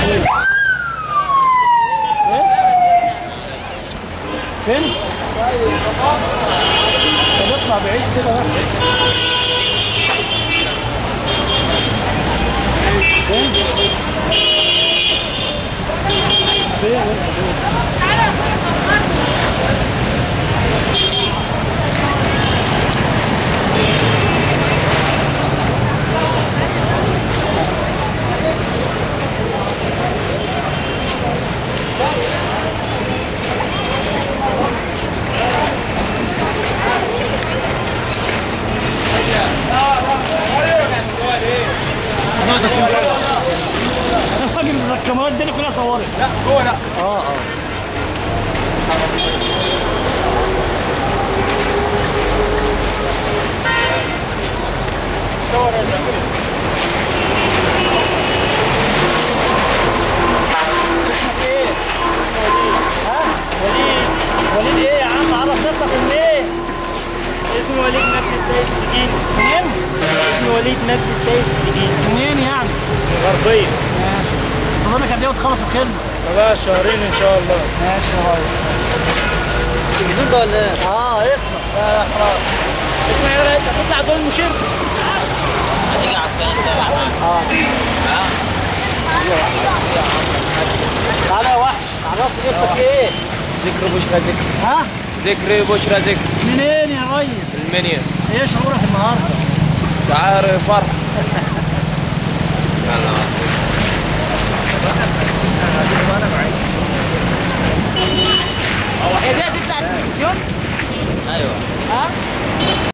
فين؟ طب اطلع بعيد كده بقى فين؟ فين؟ الراجل الكاميرات دي كلها صورت لا جوه لا اه اه صور يا زلمه اسمك ايه؟ اسمه وليد ها؟ وليد وليد ايه يا عم عرف نفسك من ايه؟ اسمي وليد مجدي السيد السجين منين؟ اسمي وليد مجدي السيد السجين منين يعني؟ غربية ماشي تظنك قد ايه وتخلص الخدمة؟ بقى شهرين ان شاء الله ماشي يا ريس التلفزيون ده ولا ايه؟ اه اسمك لا لا خلاص اسمع يا ريت هتطلع دول المشير تعالى يا وحش عرفني اسمك ايه؟ ذكر بشرى ذكر ها؟ ذكر بشرى ذكر منين يا ريس؟ المنيا ايه شعورك النهارده؟ تعال فرح هي دي هتطلع التلفزيون؟ ايوه ها؟